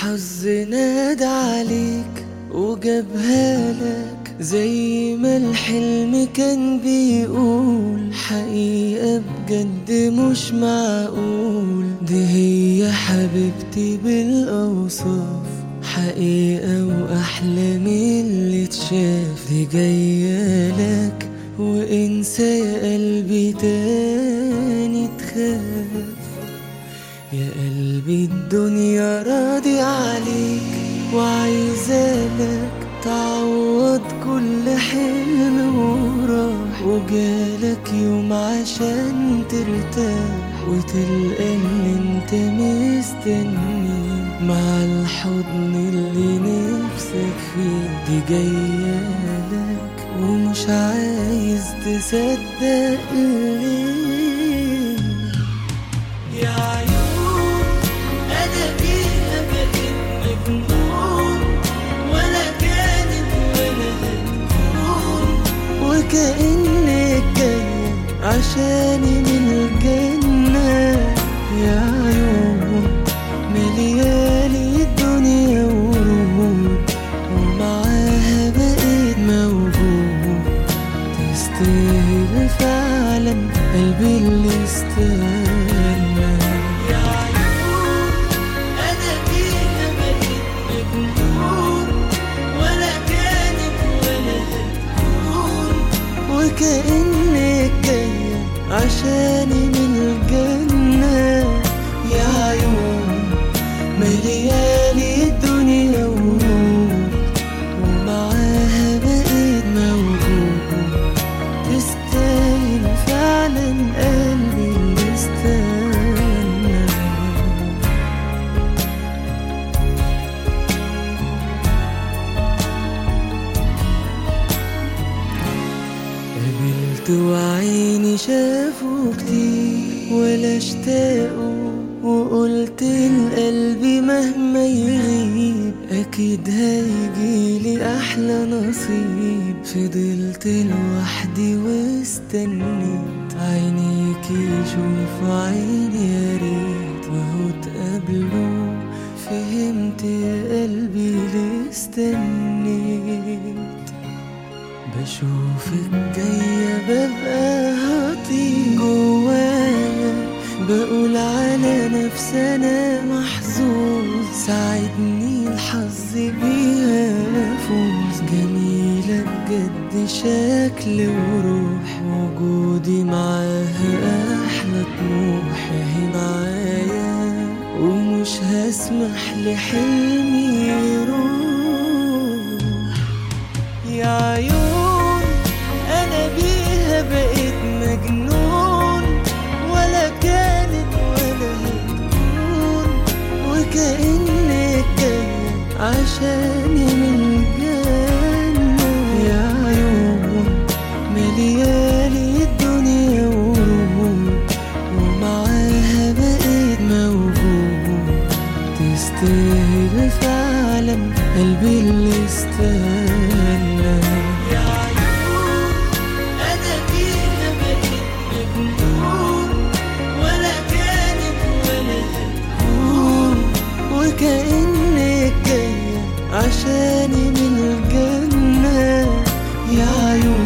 الحظ نادى عليك وجابها لك زي ما الحلم كان بيقول حقيقة بجد مش معقول دي هي حبيبتي بالأوصاف حقيقة وأحلى من اللي اتشاف دي جاية لك وانسى يا قلبي تاني تخاف يا قلبي الدنيا راضي عليك وعايزالك تعوض كل حلم وراح وجالك يوم عشان ترتاح وتلقى اللي انت مستنيه مع الحضن اللي نفسك فيه دي جايالك ومش عايز تصدق ليه يا عيون انا بيها بقيت مجنون ولا كانت ولا هتكون وكأنك جاية عشاني من الجنة يا عيون مليالي الدنيا ورود ومعاها بقيت موجود تستاهل فعلا قلبي اللي استنى يا عيون انا بيها بقيت مجنون ولا كانت ولا هتكون وكأنك جاية عشاني من الجنة يا عيون مليالي الدنيا ورود ومعاها بقيت موجود تستاهل فعلا قلبي اللي استنى قابلت وعيني شافوا كتير ولا اشتاقوا وقلت لقلبي مهما يغيب اكيد هيجيلي احلى نصيب فضلت لوحدي واستنيت عينيك يشوفوا عيني يا ريت وهو تقابلوا فهمت يا قلبي ليه استنيت بشوفك جاية ببقى هطير جوايا بقول على نفسي أنا محظوظ ساعدني الحظ بيها أفوز جميلة بجد شكل وروح وجودي معاها أحلى طموح هي معايا ومش هسمح لحلمي يروح يا عيون انا بيها بقيت مجنون ولا كانت ولا هتكون وكأنك جاية عشاني من الجنة يا عيون مليالي الدنيا ورود ومعاها بقيت موجود تستاهل فعلا قلبي اللي استنى يا عيون انا بيها بقيت مجنون ولا كانت ولا هتكون وكأنك جاية عشاني من الجنة يا عيون